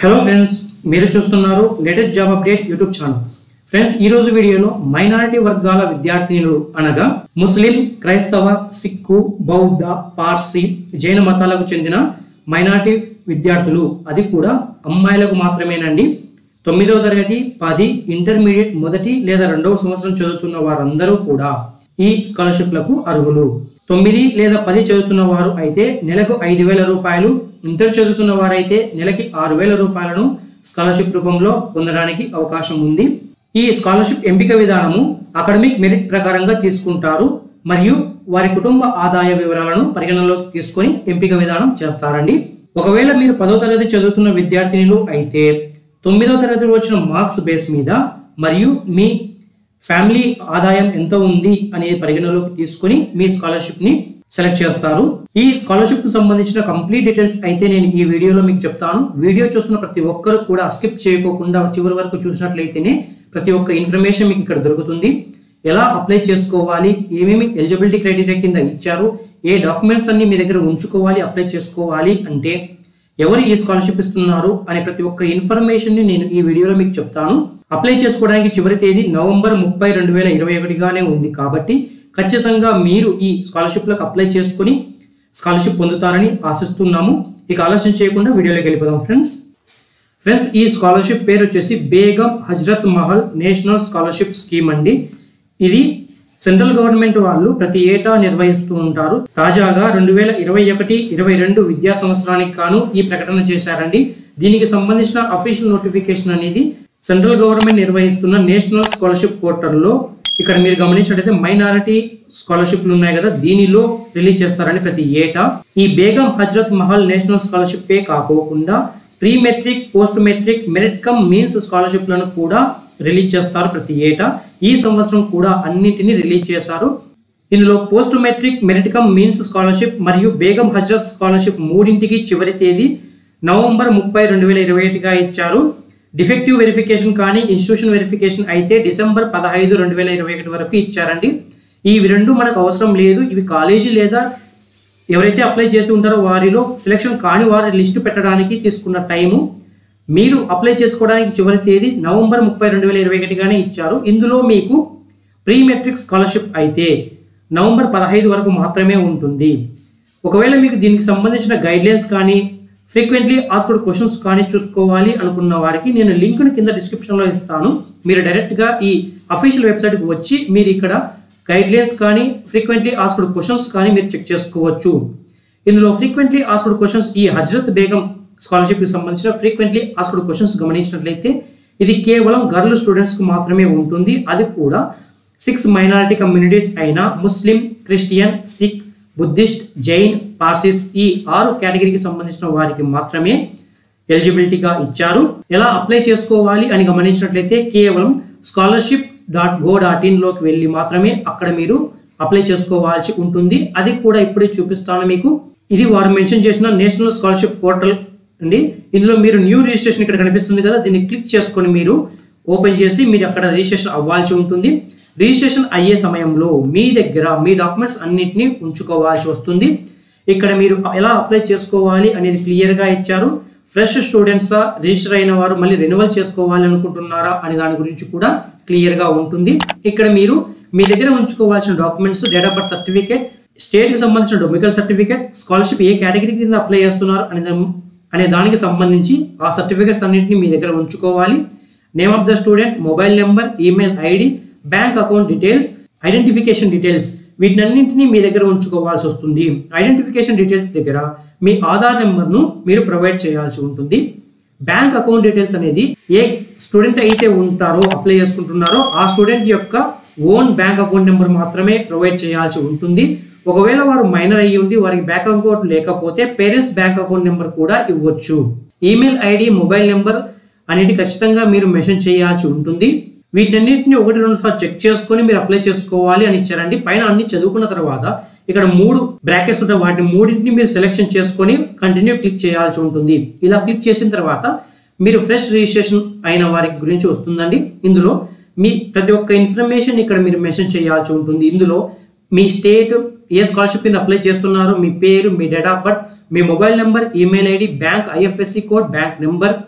hello friends మీరు చూస్తున్నారు latest job update YouTube channel friends ఈ రోజు వీడియోలో మైనారిటీ వర్గాల విద్యార్థినులు అనగా ముస్లిం క్రైస్తవ సిక్కు బౌద్ధ పార్సీ జైన మతాలకు చెందిన మైనారిటీ విద్యార్థులు అది కూడా అమ్మాయిలకు మాత్రమేనండి తొమ్మిదవ తరగతి పది ఇంటర్మీడియట్ మొదటి లేదా రెండవ సంవత్సరం చదువుతున్న వారందరూ కూడా ఈ స్కాలర్షిప్లకు అర్హులు తొమ్మిది లేదా పది చదువుతున్న వారు అయితే నెలకు ఐదు వేల రూపాయలు ఇంటర్ చదువుతున్న వారైతే నెలకి ఆరు వేల రూపాయలను స్కాలర్షిప్ రూపంలో పొందడానికి అవకాశం ఉంది ఈ స్కాలర్షిప్ ఎంపిక విధానము అకాడమిక్ మెరిట్ ప్రకారంగా తీసుకుంటారు మరియు వారి కుటుంబ ఆదాయ వివరాలను పరిగణనలోకి తీసుకొని ఎంపిక విధానం చేస్తారండి ఒకవేళ మీరు పదో తరగతి చదువుతున్న విద్యార్థినులు అయితే తొమ్మిదవ తరగతిలో వచ్చిన మార్క్స్ బేస్ మీద మరియు మీ ఫ్యామిలీ ఆదాయం ఎంత ఉంది అనేది పరిగణలోకి తీసుకొని మీ స్కాలర్షిప్ ని సెలెక్ట్ చేస్తారు ఈ స్కాలర్షిప్ కు సంబంధించిన కంప్లీట్ డీటెయిల్స్ అయితే నేను ఈ వీడియోలో మీకు చెప్తాను వీడియో చూస్తున్న ప్రతి ఒక్కరు కూడా స్కిప్ చేయకోకుండా చివరి వరకు చూసినట్లయితేనే ప్రతి ఒక్క ఇన్ఫర్మేషన్ మీకు ఇక్కడ దొరుకుతుంది ఎలా అప్లై చేసుకోవాలి ఏమేమి ఎలిజిబిలిటీ క్రైటీరియా కింద ఇచ్చారు ఏ డాక్యుమెంట్స్ అన్ని మీ దగ్గర ఉంచుకోవాలి అప్లై చేసుకోవాలి అంటే ఎవరు ఈ స్కాలర్షిప్ ఇస్తున్నారు అనే ప్రతి ఒక్క ఇన్ఫర్మేషన్ ని నేను ఈ వీడియోలో మీకు చెప్తాను అప్లై చేసుకోవడానికి చివరి తేదీ నవంబర్ ముప్పై రెండు వేల ఇరవై ఒకటిగానే ఉంది కాబట్టి ఖచ్చితంగా మీరు ఈ స్కాలర్షిప్లకు అప్లై చేసుకుని స్కాలర్షిప్ పొందుతారని ఆశిస్తున్నాము ఇక ఆలస్యం చేయకుండా వీడియోలోకి వెళ్ళిపోదాం ఫ్రెండ్స్ ఫ్రెండ్స్ ఈ స్కాలర్షిప్ పేరు వచ్చేసి Begum Hazrat Mahal national scholarship scheme అండి ఇది సెంట్రల్ గవర్నమెంట్ వాళ్ళు ప్రతి ఏటా నిర్వహిస్తూ ఉంటారు తాజాగా రెండు వేల ఇరవై ఒకటి ఇరవై రెండు విద్యా సంవత్సరానికి గాను ఈ ప్రకటన చేశారండి దీనికి సంబంధించిన అఫీషియల్ నోటిఫికేషన్ అనేది సెంట్రల్ గవర్నమెంట్ నిర్వహిస్తున్న నేషనల్ స్కాలర్షిప్ పోర్టల్లో ఇక్కడ మీరు గమనించినట్లయితే మైనారిటీ స్కాలర్షిప్లు ఉన్నాయి కదా దీనిలో రిలీజ్ చేస్తారని ప్రతి ఏటా ఈ బేగం హజ్రత్ మహల్ నేషనల్ స్కాలర్షిప్ పే కాకోకుండా pre matric post matric merit cum means స్కాలర్షిప్లను కూడా రిలీజ్ చేస్తారు ప్రతి ఏటా ఈ సంవత్సరం కూడా అన్నింటినీ రిలీజ్ చేశారు ఇందులో post matric merit cum means scholarship మరియు బేగం హజ్రత్ స్కాలర్షిప్ మూడింటికి చివరి తేదీ నవంబర్ ముప్పై రెండు వేల ఇరవై ఒకటిగా ఇచ్చారు డిఫెక్టివ్ వెరిఫికేషన్ కానీ ఇన్స్టిట్యూషన్ వెరిఫికేషన్ అయితే డిసెంబర్ పదహైదు రెండు వేల ఇరవై ఒకటి వరకు ఇచ్చారండి ఇవి రెండు మనకు అవసరం లేదు ఇవి కాలేజీ లేదా ఎవరైతే అప్లై చేసి ఉంటారో వారిలో సెలెక్షన్ కాని వారి లిస్టు పెట్టడానికి తీసుకున్న టైము మీరు అప్లై చేసుకోవడానికి చివరి తేదీ నవంబర్ ముప్పై రెండు వేల ఇరవై ఒకటిగానే ఇచ్చారు ఇందులో మీకు ప్రీ మెట్రిక్ స్కాలర్షిప్ అయితే నవంబర్ పదహైదు వరకు మాత్రమే ఉంటుంది ఒకవేళ మీకు దీనికి సంబంధించిన గైడ్లైన్స్ కానీ ఫ్రీక్వెంట్లీ ఆస్క్డ్ క్వశ్చన్స్ కానీ చూసుకోవాలి అనుకున్న వారికి నేను లింక్ను కింద డిస్క్రిప్షన్లో ఇస్తాను మీరు డైరెక్ట్గా ఈ అఫీషియల్ వెబ్సైట్కి వచ్చి మీరు ఇక్కడ గైడ్లైన్స్ కానీ ఫ్రీక్వెంట్లీ ఆస్క్డ్ క్వశ్చన్స్ కానీ మీరు చెక్ చేసుకోవచ్చు ఇందులో ఫ్రీక్వెంట్లీ ఆస్క్డ్ క్వశ్చన్స్ ఈ హజ్రత్ బేగం స్కాలర్షిప్కి సంబంధించిన ఫ్రీక్వెంట్లీ ఆస్క్డ్ క్వశ్చన్స్ గమనించినట్లయితే ఇది కేవలం గర్ల్ స్టూడెంట్స్కి మాత్రమే ఉంటుంది అది కూడా సిక్స్ మైనారిటీ కమ్యూనిటీస్ అయిన Muslim Christian Sikh Buddhist Jain Parsis ఈ ఆరు కేటగిరీకి సంబంధించిన వారికి మాత్రమే ఎలిజిబిలిటీగా ఇచ్చారు ఎలా అప్లై చేసుకోవాలి అని గమనించినట్లయితే కేవలం స్కాలర్షిప్ డాట్ గో డాట్ ఇన్లోకి వెళ్ళి మాత్రమే అక్కడ మీరు అప్లై చేసుకోవాల్సి ఉంటుంది అది కూడా ఇప్పుడే చూపిస్తాను మీకు ఇది వారు మెన్షన్ చేసిన నేషనల్ స్కాలర్షిప్ పోర్టల్ అండి ఇందులో మీరు న్యూ రిజిస్ట్రేషన్ ఇక్కడ కనిపిస్తుంది కదా దీన్ని క్లిక్ చేసుకొని మీరు ఓపెన్ చేసి మీరు అక్కడ రిజిస్ట్రేషన్ అవ్వాల్సి ఉంటుంది రిజిస్ట్రేషన్ అయ్యే సమయంలో మీ దగ్గర మీ డాక్యుమెంట్స్ అన్నిటిని ఉంచుకోవాల్సి వస్తుంది ఇక్కడ మీరు ఎలా అప్లై చేసుకోవాలి అనేది క్లియర్గా ఇచ్చారు ఫ్రెష్ స్టూడెంట్సా రిజిస్టర్ అయిన వారు మళ్ళీ రెన్యువల్ చేసుకోవాలి అనుకుంటున్నారా అనే దాని గురించి కూడా క్లియర్గా ఉంటుంది ఇక్కడ మీరు మీ దగ్గర ఉంచుకోవాల్సిన documents date of birth certificate స్టేట్కి సంబంధించిన డొమికల్ సర్టిఫికేట్ స్కాలర్షిప్ ఏ కేటగిరీ కింద అప్లై చేస్తున్నారు అనే దాని- అనే దానికి సంబంధించి ఆ సర్టిఫికేట్స్ అన్నింటినీ మీ దగ్గర ఉంచుకోవాలి name of the student mobile number email ID bank account details identification details వీటినన్నింటినీ మీ దగ్గర ఉంచుకోవాల్సి వస్తుంది ఐడెంటిఫికేషన్ డీటెయిల్స్ దగ్గర మీ ఆధార్ నెంబర్ను మీరు ప్రొవైడ్ చేయాల్సి ఉంటుంది బ్యాంక్ అకౌంట్ డీటెయిల్స్ అనేది ఏ స్టూడెంట్ అయితే ఉంటారో అప్లై చేసుకుంటున్నారో ఆ స్టూడెంట్ యొక్క ఓన్ బ్యాంక్ అకౌంట్ నెంబర్ మాత్రమే ప్రొవైడ్ చేయాల్సి ఉంటుంది ఒకవేళ వారు మైనర్ అయ్యి ఉండి వారికి బ్యాంక్ అకౌంట్ లేకపోతే పేరెంట్స్ బ్యాంక్ అకౌంట్ నెంబర్ కూడా ఇవ్వచ్చు ఈమెయిల్ ఐడి మొబైల్ నెంబర్ అనేది ఖచ్చితంగా మీరు మెన్షన్ చేయాల్సి ఉంటుంది వీటన్నిటిని ఒకటి రెండు సార్లు చెక్ చేసుకొని మీరు అప్లై చేసుకోవాలి అని ఇచ్చారండి పైన అన్ని చదువుకున్న తర్వాత ఇక్కడ మూడు బ్రాకెట్స్ ఉంటాయి వాటిని మూడింటిని మీరు సెలెక్షన్ చేసుకొని కంటిన్యూ క్లిక్ చేయాల్సి ఉంటుంది ఇలా క్లిక్ చేసిన తర్వాత మీరు ఫ్రెష్ రిజిస్ట్రేషన్ అయిన వారి గురించి వస్తుందండి ఇందులో మీ ప్రతి ఒక్క ఇన్ఫర్మేషన్ ఇక్కడ మీరు మెన్షన్ చేయాల్సి ఉంటుంది ఇందులో మీ స్టేట్ ఏ స్కాలర్షిప్ కింద అప్లై చేస్తున్నారు మీ పేరు మీ డేట్ ఆఫ్ బర్త్ మీ mobile number email ID bank IFSC code bank number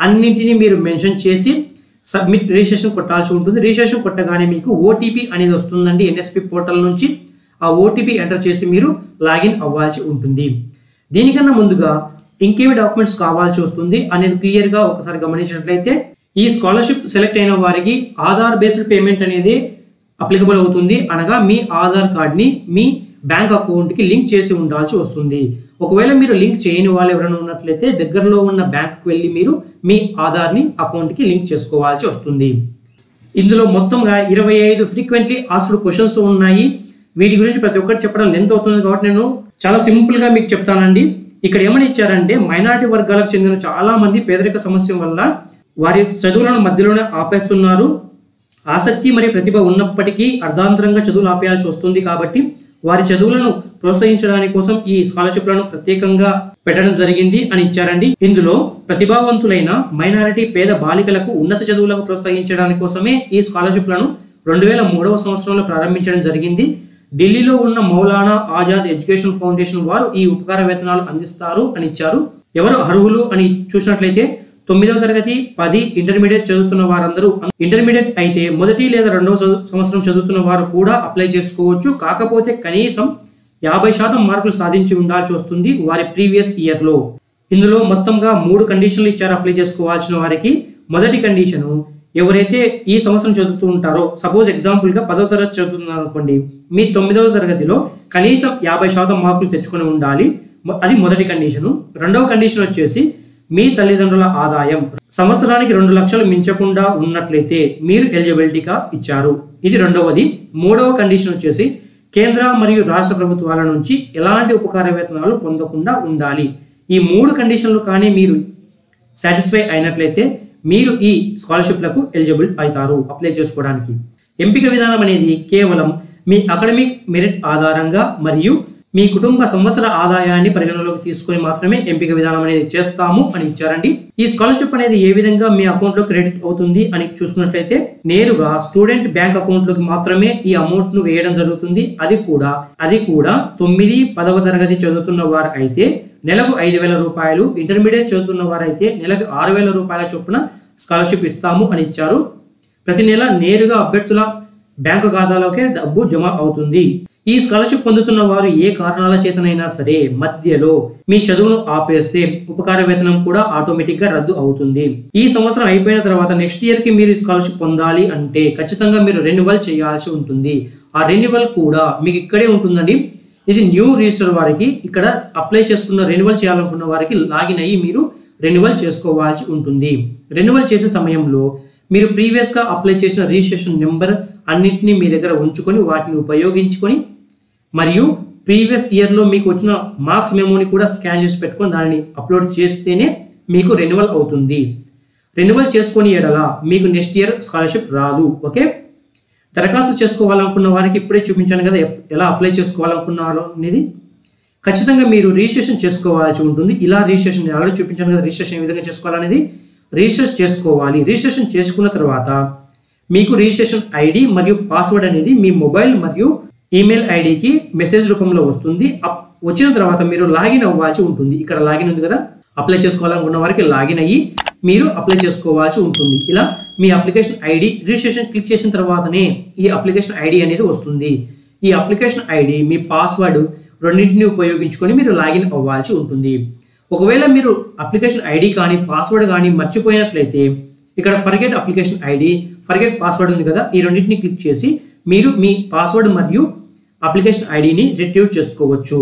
అన్నింటినీ మీరు మెన్షన్ చేసి సబ్మిట్ రిజిస్ట్రేషన్ కొట్టాల్సి ఉంటుంది రిజిస్ట్రేషన్ కొట్టగానే మీకు ఓటీపీ అనేది వస్తుందండి ఎన్ఎస్పి పోర్టల్ నుంచి ఆ ఓటీపీ ఎంటర్ చేసి మీరు లాగిన్ అవ్వాల్సి ఉంటుంది దీనికన్నా ముందుగా ఇంకేమి డాక్యుమెంట్స్ కావాల్సి వస్తుంది అనేది క్లియర్గా ఒకసారి గమనించినట్లయితే ఈ స్కాలర్షిప్ సెలెక్ట్ అయిన వారికి ఆధార్ బేస్డ్ పేమెంట్ అనేది అప్లికబుల్ అవుతుంది అనగా మీ ఆధార్ కార్డ్ని మీ బ్యాంక్ అకౌంట్కి లింక్ చేసి ఉండాల్సి వస్తుంది ఒకవేళ మీరు లింక్ చేయని వాళ్ళు ఎవరైనా ఉన్నట్లయితే దగ్గరలో ఉన్న బ్యాంకుకి వెళ్ళి మీరు మీ ఆధార్ని అకౌంట్కి లింక్ చేసుకోవాల్సి వస్తుంది ఇందులో మొత్తంగా ఇరవై ఐదు ఫ్రీక్వెంట్లీ ఆస్క్డ్ క్వశ్చన్స్ ఉన్నాయి వీటి గురించి ప్రతి ఒక్కటి చెప్పడం లెంత్ అవుతుంది కాబట్టి నేను చాలా సింపుల్ గా మీకు చెప్తానండి ఇక్కడ ఏమని ఇచ్చారంటే మైనారిటీ వర్గాలకు చెందిన చాలా మంది పేదరిక సమస్య వల్ల వారి చదువులను మధ్యలోనే ఆపేస్తున్నారు ఆసక్తి మరియు ప్రతిభ ఉన్నప్పటికీ అర్ధాంతరంగా చదువులు ఆపేయాల్సి వస్తుంది కాబట్టి వారి చదువులను ప్రోత్సహించడానికి కోసం ఈ స్కాలర్షిప్లను ప్రత్యేకంగా పెట్టడం జరిగింది అని ఇచ్చారండి ఇందులో ప్రతిభావంతులైన మైనారిటీ పేద బాలికలకు ఉన్నత చదువులకు ప్రోత్సహించడానికి కోసమే ఈ స్కాలర్షిప్లను రెండు వేల మూడవ సంవత్సరంలో ప్రారంభించడం జరిగింది ఢిల్లీలో ఉన్న మౌలానా ఆజాద్ ఎడ్యుకేషన్ ఫౌండేషన్ వారు ఈ ఉపకార వేతనాలు అందిస్తారు అని ఇచ్చారు ఎవరు అర్హులు అని చూసినట్లయితే తొమ్మిదవ తరగతి పది ఇంటర్మీడియట్ చదువుతున్న వారందరూ ఇంటర్మీడియట్ అయితే మొదటి లేదా రెండవ చదువు- సంవత్సరం చదువుతున్న వారు కూడా అప్లై చేసుకోవచ్చు కాకపోతే కనీసం యాభై శాతం మార్కులు సాధించి ఉండాల్సి వస్తుంది వారి ప్రీవియస్ ఇయర్ లో ఇందులో మొత్తంగా మూడు కండిషన్లు ఇచ్చారు అప్లై చేసుకోవాల్సిన వారికి మొదటి కండిషను ఎవరైతే ఈ సంవత్సరం చదువుతూ ఉంటారో సపోజ్ ఎగ్జాంపుల్ గా పదవ తరగతి చదువుతున్నారు అనుకోండి మీ తొమ్మిదవ తరగతిలో కనీసం యాభై శాతం మార్కులు తెచ్చుకొని ఉండాలి మొ- అది మొదటి కండిషను రెండవ కండిషన్ వచ్చేసి మీ తల్లిదండ్రుల ఆదాయం సంవత్సరానికి రెండు లక్షలు మించకుండా ఉన్నట్లయితే మీరు ఎలిజిబిలిటీగా ఇచ్చారు ఇది రెండవది మూడవ కండిషన్ వచ్చేసి కేంద్ర మరియు రాష్ట్ర ప్రభుత్వాల నుంచి ఎలాంటి ఉపకార వేతనాలు పొందకుండా ఉండాలి ఈ మూడు కండిషన్లు కానీ మీరు సాటిస్ఫై అయినట్లయితే మీరు ఈ స్కాలర్షిప్లకు ఎలిజిబుల్ అవుతారు అప్లై చేసుకోవడానికి ఎంపిక విధానం అనేది కేవలం మీ అకాడమిక్ మెరిట్ ఆధారంగా మరియు మీ కుటుంబ సంవత్సర ఆదాయాన్ని పరిగణలోకి తీసుకొని మాత్రమే ఎంపిక విధానం అనేది చేస్తాము అని ఇచ్చారండి ఈ స్కాలర్షిప్ అనేది ఏ విధంగా మీ అకౌంట్ లో క్రెడిట్ అవుతుంది అని చూసుకున్నట్లయితే నేరుగా స్టూడెంట్ బ్యాంక్ అకౌంట్ లోకి మాత్రమే ఈ అమౌంట్ ను వేయడం జరుగుతుంది అది కూడా అది కూడా తొమ్మిది పదవ తరగతి చదువుతున్న వారు అయితే నెలకు ఐదు వేల రూపాయలు ఇంటర్మీడియట్ చదువుతున్న వారు అయితే నెలకు ఆరు వేల రూపాయల చొప్పున స్కాలర్షిప్ ఇస్తాము అని ఇచ్చారు ప్రతి నెల నేరుగా అభ్యర్థుల బ్యాంకు ఖాతాలోకే డబ్బు జమ అవుతుంది ఈ స్కాలర్షిప్ పొందుతున్న వారు ఏ కారణాల చేతనైనా సరే మధ్యలో మీ చదువును ఆపేస్తే ఉపకార వేతనం కూడా ఆటోమేటిక్ గా రద్దు అవుతుంది ఈ సంవత్సరం అయిపోయిన తర్వాత నెక్స్ట్ ఇయర్ కి మీరు స్కాలర్షిప్ పొందాలి అంటే ఖచ్చితంగా మీరు రెన్యువల్ చేయాల్సి ఉంటుంది ఆ రెన్యువల్ కూడా మీకు ఇక్కడే ఉంటుందండి ఇది న్యూ రిజిస్టర్ వారికి ఇక్కడ అప్లై చేసుకున్న రెన్యువల్ చేయాలనుకున్న వారికి లాగిన్ అయ్యి మీరు రెన్యువల్ చేసుకోవాల్సి ఉంటుంది రెన్యువల్ చేసే సమయంలో మీరు ప్రీవియస్గా అప్లై చేసిన రిజిస్ట్రేషన్ నెంబర్ అన్నింటినీ మీ దగ్గర ఉంచుకొని వాటిని ఉపయోగించుకొని మరియు ప్రీవియస్ ఇయర్లో మీకు వచ్చిన మార్క్స్ మెమోని కూడా స్కాన్ చేసి పెట్టుకొని దానిని అప్లోడ్ చేస్తేనే మీకు రెన్యువల్ అవుతుంది రెన్యువల్ చేసుకొని ఎడల మీకు నెక్స్ట్ ఇయర్ స్కాలర్షిప్ రాదు ఓకే దరఖాస్తు చేసుకోవాలనుకున్న వారికి ఇప్పుడే చూపించాను కదా ఎప్- ఎలా అప్లై చేసుకోవాలనుకున్నారు అనేది ఖచ్చితంగా మీరు రిజిస్ట్రేషన్ చేసుకోవాల్సి ఉంటుంది ఇలా రిజిస్ట్రేషన్ నేను ఆల్రెడీ చూపించాను కదా రిజిస్ట్రేషన్ ఏ విధంగా చేసుకోవాలనేది రిజిస్టర్ చేసుకోవాలి రిజిస్ట్రేషన్ చేసుకున్న తర్వాత మీకు రిజిస్ట్రేషన్ ఐడి మరియు పాస్వర్డ్ అనేది మీ మొబైల్ మరియు ఈమెయిల్ ఐడికి మెసేజ్ రూపంలో వస్తుంది అప్- వచ్చిన తర్వాత మీరు లాగిన్ అవ్వాల్సి ఉంటుంది ఇక్కడ లాగిన్ ఉంది కదా అప్లై చేసుకోవాలనుకున్న వారికి లాగిన్ అయ్యి మీరు అప్లై చేసుకోవాల్సి ఉంటుంది ఇలా మీ అప్లికేషన్ ఐడి రిజిస్ట్రేషన్ క్లిక్ చేసిన తర్వాతనే ఈ అప్లికేషన్ ఐడి అనేది వస్తుంది ఈ అప్లికేషన్ ఐడి మీ పాస్వర్డ్ రెండింటిని ఉపయోగించుకొని మీరు లాగిన్ అవ్వాల్సి ఉంటుంది ఒకవేళ మీరు అప్లికేషన్ ఐడి కానీ పాస్వర్డ్ కానీ మర్చిపోయినట్లయితే ఇక్కడ forget application ID forget password ఉంది కదా ఈ రెండింటిని క్లిక్ చేసి మీరు మీ పాస్వర్డ్ మరియు అప్లికేషన్ ఐడిని రిట్రీవ్ చేసుకోవచ్చు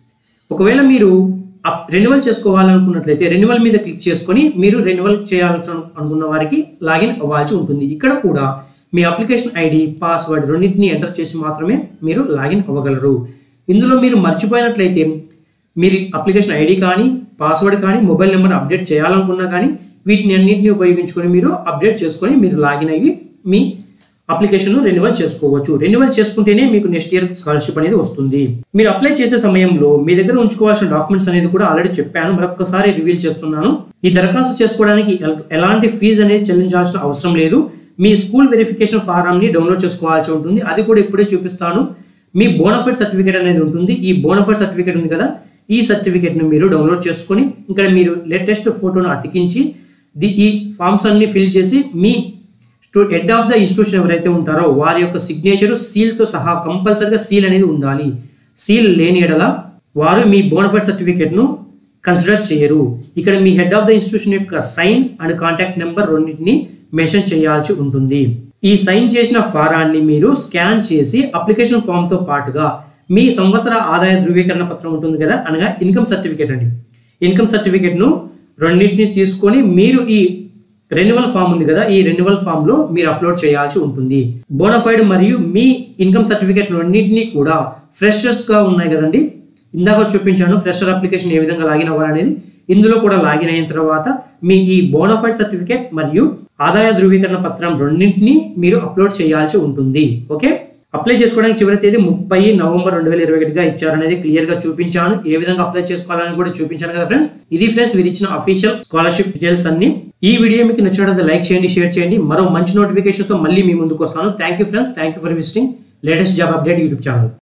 ఒకవేళ మీరు రెన్యువల్ చేసుకోవాలనుకున్నట్లయితే రెన్యువల్ మీద క్లిక్ చేసుకొని మీరు రెన్యువల్ చేయాల్సి అనుకున్న వారికి లాగిన్ అవ్వాల్సి ఉంటుంది ఇక్కడ కూడా మీ అప్లికేషన్ ఐడి పాస్వర్డ్ రెండింటిని ఎంటర్ చేసి మాత్రమే మీరు లాగిన్ అవ్వగలరు ఇందులో మీరు మర్చిపోయినట్లయితే మీరు అప్లికేషన్ ఐడి కానీ పాస్వర్డ్ కానీ మొబైల్ నెంబర్ అప్డేట్ చేయాలనుకున్నా కానీ వీటిని అన్నింటినీ ఉపయోగించుకొని మీరు అప్డేట్ చేసుకొని మీరు లాగిన్ అయ్యి మీ అప్లికేషన్ రెన్యువల్ చేసుకోవచ్చు రెన్యువల్ చేసుకుంటేనే మీకు నెక్స్ట్ ఇయర్ స్కాలర్షిప్ అనేది వస్తుంది మీరు అప్లై చేసే సమయంలో మీ దగ్గర ఉంచుకోవాల్సిన డాక్యుమెంట్స్ అనేది కూడా ఆల్రెడీ చెప్పాను మరొకసారి రివీల్ చేస్తున్నాను ఈ దరఖాస్తు చేసుకోవడానికి ఎల్- ఎలాంటి ఫీజు అనేది చెల్లించాల్సిన అవసరం లేదు మీ స్కూల్ వెరిఫికేషన్ ఫారాన్ని డౌన్లోడ్ చేసుకోవాల్సి ఉంటుంది అది కూడా ఇప్పుడే చూపిస్తాను మీ బోనఫైడ్ సర్టిఫికేట్ అనేది ఉంటుంది ఈ బోనఫైడ్ సర్టిఫికేట్ ఉంది కదా ఈ సర్టిఫికేట్ను మీరు డౌన్లోడ్ చేసుకొని ఇక్కడ మీరు లేటెస్ట్ ఫోటోను అతికించి ది ఈ ఫామ్స్ అన్ని ఫిల్ చేసి మీ స్టూ హెడ్ ఆఫ్ ద ఇన్స్టిట్యూషన్ ఎవరైతే ఉంటారో వారి యొక్క సిగ్నేచర్ సీల్తో సహా కంపల్సరీగా సీల్ అనేది ఉండాలి సీల్ లేని ఎడల వారు మీ బోనఫైడ్ సర్టిఫికేట్ను కన్సిడర్ చేయరు ఇక్కడ మీ హెడ్ ఆఫ్ ద ఇన్స్టిట్యూషన్ యొక్క సైన్ అండ్ కాంటాక్ట్ నెంబర్ రెండింటిని మెన్షన్ చేయాల్సి ఉంటుంది ఈ సైన్ చేసిన ఫారాన్ని మీరు స్కాన్ చేసి అప్లికేషన్ ఫామ్తో పాటుగా మీ సంవత్సర ఆదాయ ధృవీకరణ పత్రం ఉంటుంది కదా అనగా ఇన్కమ్ సర్టిఫికేట్ అండి ఇన్కమ్ సర్టిఫికేట్ను రెండింటిని తీసుకొని మీరు ఈ రెన్యువల్ ఫామ్ ఉంది కదా ఈ రెన్యువల్ ఫామ్ లో మీరు అప్లోడ్ చేయాల్సి ఉంటుంది బోనఫైడ్ మరియు మీ ఇన్కమ్ సర్టిఫికేట్ రెండింటినీ కూడా ఫ్రెషర్స్ గా ఉన్నాయి కదండి ఇందాక చూపించాను ఫ్రెషర్ అప్లికేషన్ ఏ విధంగా లాగిన్ అవ్వాలనేది ఇందులో కూడా లాగిన్ అయిన తర్వాత మీ ఈ బోనఫైడ్ సర్టిఫికేట్ మరియు ఆదాయ ధృవీకరణ పత్రం రెండింటినీ మీరు అప్లోడ్ చేయాల్సి ఉంటుంది ఓకే అప్లై చేసుకోవడానికి చివరి తేదీ ముప్పై నవంబర్ రెండు వేల ఇరవై ఒకటిగా ఇచ్చారనేది క్లియర్ గా చూపించాను ఏ విధంగా అప్లై చేసుకోవాలని కూడా చూపించాను కదా ఫ్రెండ్స్ ఇది ఫ్రెండ్స్ వీరు ఇచ్చిన అఫీషియల్ స్కాలర్షిప్ డీటెయిల్స్ అన్ని ఈ వీడియో మీకు నచ్చినట్లయితే లైక్ చేయండి షేర్ చేయండి మరో మంచి నోటిఫికేషన్ తో మళ్ళీ మీ ముందుకు వస్తాను thank you friends thank you for visiting latest job update YouTube channel